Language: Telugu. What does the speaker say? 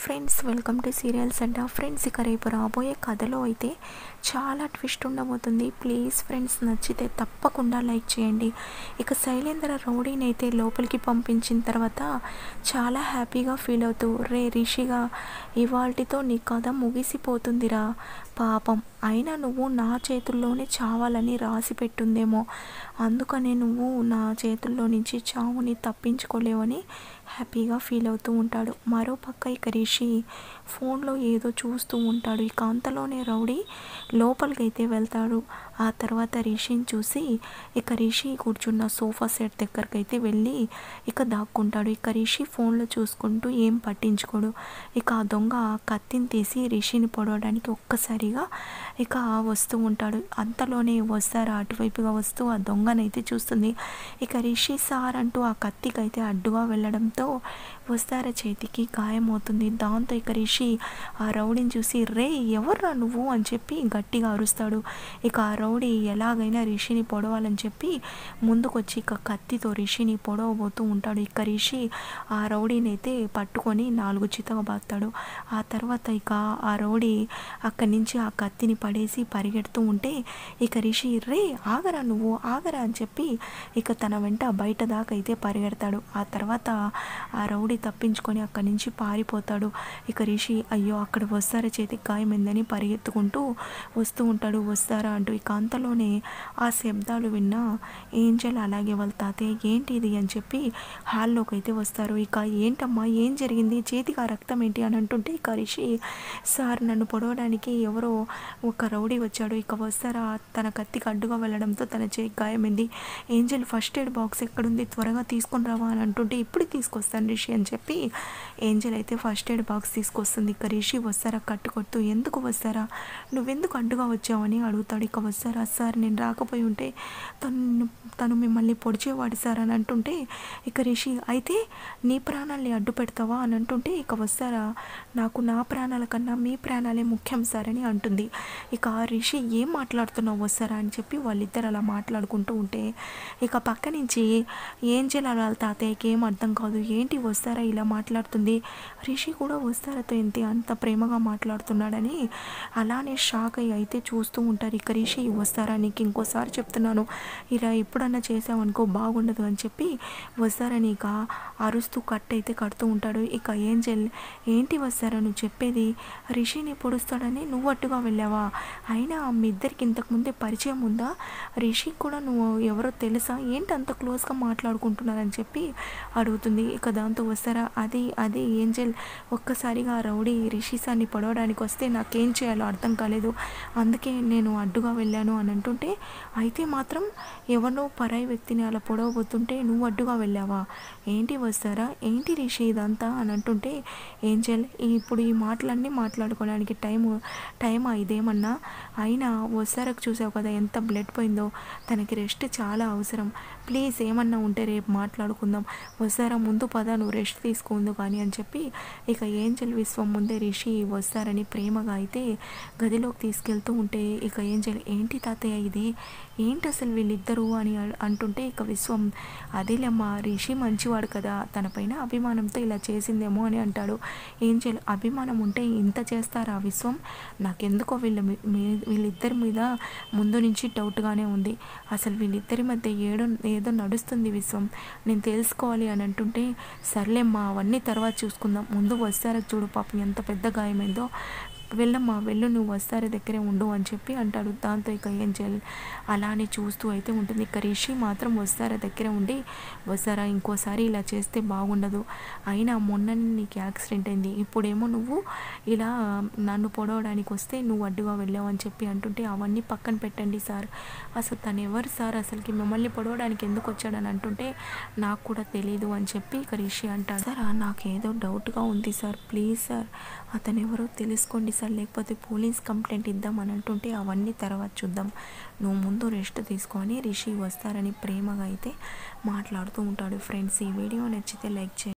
ఫ్రెండ్స్ వెల్కమ్ టు సీరియల్స్ అంట ఫ్రెండ్స్ ఇక రేపు రాబోయే కథలో అయితే చాలా ట్విస్ట్ ఉండబోతుంది ప్లీజ్ ఫ్రెండ్స్ నచ్చితే తప్పకుండా లైక్ చేయండి ఇక శైలేంద్ర రౌడీని అయితే లోపలికి పంపించిన తర్వాత చాలా హ్యాపీగా ఫీల్ అవుతూ రే రిషిగా ఇవాల్టితో నీ కథ ముగిసిపోతుందిరా పాపం అయినా నువ్వు నా చేతుల్లోనే చావాలని రాసి పెట్టుందేమో అందుకనే నువ్వు నా చేతుల్లో నుంచి చావుని తప్పించుకోలేవని హ్యాపీగా ఫీల్ అవుతూ ఉంటాడు మరో పక్క ఇక రిషి ఫోన్లో ఏదో చూస్తూ ఉంటాడు ఇక అంతలోనే రౌడీ లోపలికైతే వెళ్తాడు ఆ తర్వాత రిషిని చూసి ఇక రిషి కూర్చున్న సోఫా సెట్ దగ్గరికి అయితే వెళ్ళి ఇక దాక్కుంటాడు ఇక రిషి ఫోన్లో చూసుకుంటూ ఏం పట్టించుకోడు ఇక ఆ దొంగ కత్తిని తీసి రిషిని పొడవడానికి ఒక్కసారిగా ఇక వస్తూ ఉంటాడు అంతలోనే వస్తారు అటువైపుగా వస్తూ ఆ దొంగనైతే చూస్తుంది ఇక రిషి సార్ అంటూ ఆ కత్తికైతే అడ్డుగా వెళ్ళడంతో వస్తార చేతికి గాయమవుతుంది దాంతో ఇక రిషి ఆ రౌడీని చూసి రే ఎవర్రా నువ్వు అని చెప్పి గట్టిగా అరుస్తాడు ఇక ఆ రౌడీ ఎలాగైనా రిషిని పొడవాలని చెప్పి ముందుకొచ్చి ఇక కత్తితో రిషిని పొడవబోతూ ఉంటాడు ఇక రిషి ఆ రౌడీని అయితే పట్టుకొని నాలుగు చితగబాస్తాడు ఆ తర్వాత ఇక ఆ రౌడీ అక్కడి నుంచి ఆ కత్తిని పడేసి పరిగెడుతూ ఉంటే ఇక రిషి రే ఆగరా నువ్వు ఆగరా అని చెప్పి ఇక తన వెంట బయట దాకా అయితే పరిగెడతాడు ఆ తర్వాత ఆ రౌడీ తప్పించుకొని అక్కడి నుంచి పారిపోతాడు ఇక రిషి అయ్యో అక్కడ వస్తారా చేతికి గాయమైందని పరిగెత్తుకుంటూ వస్తూ ఉంటాడు వస్తారా అంటూ ఇక అంతలోనే ఆ శబ్దాలు విన్న ఏంజల్ అలాగే వాళ్ళ తాతయ్య ఏంటి ఇది అని చెప్పి హాల్లోకి అయితే వస్తారు ఇక ఏంటమ్మా ఏం జరిగింది చేతికి ఆ రక్తం ఏంటి అని అంటుంటే ఇక రిషి సార్ నన్ను పొడవడానికి ఎవరో ఒక రౌడీ వచ్చాడు ఇక వస్తారా తన కత్తికి అడ్డుగా వెళ్ళడంతో తన చేయి గాయమైంది ఏంజల్ ఫస్ట్ ఎయిడ్ బాక్స్ ఎక్కడుంది త్వరగా తీసుకొని రావా అని అంటుంటే ఇప్పుడు తీసుకొస్తాను రిషి అని చెప్పి ఏంజల్ అయితే ఫస్ట్ ఎయిడ్ బాక్స్ తీసుకొస్తుంది ఇక రిషి వస్తారా కట్టుకొడుతూ ఎందుకు వస్తారా నువ్వెందుకు అడ్డుగా వచ్చావని అడుగుతాడు ఇక వస్తారా సార్ నేను రాకపోయి ఉంటే తను తను మిమ్మల్ని పొడిచేవాడు సార్ అని అంటుంటే ఇక రిషి అయితే నీ ప్రాణాల్ని అడ్డు పెడతావా అని అంటుంటే ఇక వస్తారా నాకు నా ప్రాణాల కన్నా మీ ప్రాణాలే ముఖ్యం సార్ అని అంటుంది ఇక ఆ రిషి ఏం మాట్లాడుతున్నావు వస్తారా అని చెప్పి వాళ్ళిద్దరు అలా మాట్లాడుకుంటూ ఉంటే ఇక పక్క నుంచి ఏం చేయాలి వాళ్ళ తాతయ్యకి ఏం అర్థం కాదు ఏంటి వస్తారా ఇలా మాట్లాడుతుంది రిషి కూడా వస్తారతో ఎంత అంత ప్రేమగా మాట్లాడుతున్నాడని అలానే షాక్ అయ్యి అయితే చూస్తూ ఉంటారు ఇక రిషి వస్తారా నీకు ఇంకోసారి చెప్తున్నాను ఇలా ఎప్పుడన్నా చేసావనుకో బాగుండదు అని చెప్పి వస్తారని ఇక అరుస్తూ కట్ అయితే కడుతూ ఉంటాడు ఇక ఏంజల్ ఏంటి వస్తారా నువ్వు చెప్పేది రిషిని పొడుస్తాడని నువ్వు అట్టుగా వెళ్ళావా అయినా మీ ఇద్దరికి ఇంతకుముందే పరిచయం ఉందా రిషి కూడా నువ్వు ఎవరో తెలుసా ఏంటి అంత క్లోజ్గా మాట్లాడుకుంటున్నారని చెప్పి అడుగుతుంది ఇక దాంతో వస్తారా అది అది ఏంజల్ ఒక్కసారిగా రౌడీ రిషి సార్ని పొడవడానికి వస్తే నాకేం చేయాలో అర్థం కాలేదు అందుకే నేను అడ్డుగా వెళ్ళాను అని అంటుంటే అయితే మాత్రం ఎవరినో పరాయి వ్యక్తిని అలా పొడవబోతుంటే నువ్వు అడ్డుగా వెళ్ళావా ఏంటి వస్తారా ఏంటి రిషి ఇదంతా అని అంటుంటే ఏంజల్ ఇప్పుడు ఈ మాటలన్నీ మాట్లాడుకోవడానికి టైం టైమా ఇదేమన్నా అయినా వస్తారకు చూసావు కదా ఎంత బ్లడ్ పోయిందో తనకి రెస్ట్ చాలా అవసరం ప్లీజ్ ఏమన్నా ఉంటే రేపు మాట్లాడుకుందాం వస్తారా ముందు పద నువ్వు రెస్ట్ తీసుకుందు కానీ అని చెప్పి ఇక ఏంజల్ విశ్వం ముందే రిషి వస్తారని ప్రేమగా అయితే గదిలోకి తీసుకెళ్తూ ఉంటే ఇక ఏంజల్ ఏంటి తాతయ్య ఇది ఏంటి అసలు వీళ్ళిద్దరూ అని అ- అంటుంటే ఇక విశ్వం అదేలేమ్మా రిషి మంచివాడు కదా తనపైన అభిమానంతో ఇలా చేసిందేమో అని అంటాడు ఏంజల్ అభిమానం ఉంటే ఇంత చేస్తారా విశ్వం నాకెందుకో వీళ్ళ మీ- మీ- వీళ్ళిద్దరి మీద ముందు నుంచి డౌట్గానే ఉంది అసలు వీళ్ళిద్దరి మధ్య ఏడో ఏదో నడుస్తుంది విశ్వం నేను తెలుసుకోవాలి అని అంటుంటే సర్లేమ్మా అవన్నీ తర్వాత చూసుకుందాం ముందు వస్తారా చూడు పాపం ఎంత పెద్ద గాయమైందో వెళ్ళమ్మా వెళ్ళు నువ్వు వస్తారా దగ్గరే ఉండు అని చెప్పి అంటాడు దాంతో ఇక ఏం చేయాలి అలానే చూస్తూ అయితే ఉంటుంది ఇక రిషి మాత్రం వస్తారా దగ్గరే ఉండి వస్తారా ఇంకోసారి ఇలా చేస్తే బాగుండదు అయినా మొన్న నీకు యాక్సిడెంట్ అయింది ఇప్పుడేమో నువ్వు ఇలా నన్ను పొడవడానికి వస్తే నువ్వు అడ్డుగా వెళ్ళావు అని చెప్పి అంటుంటే అవన్నీ పక్కన పెట్టండి సార్ అసలు తను ఎవరు సార్ అసలుకి మిమ్మల్ని పొడవడానికి ఎందుకు వచ్చాడని అంటుంటే నాకు కూడా తెలియదు అని చెప్పి ఇక రిషి అంటాడు సార్ ఆ, నాకేదో డౌట్గా ఉంది సార్ ప్లీజ్ సార్ అతను ఎవరో తెలుసుకోండి సార్ లేకపోతే పోలీస్ కంప్లైంట్ ఇద్దాం అని అంటుంటే అవన్నీ తర్వాత చూద్దాం నువ్వు ముందు రెస్ట్ తీసుకొని రిషి వస్తారని ప్రేమగా అయితే మాట్లాడుతూ ఉంటాడు ఫ్రెండ్స్ ఈ వీడియో నచ్చితే లైక్ చేయండి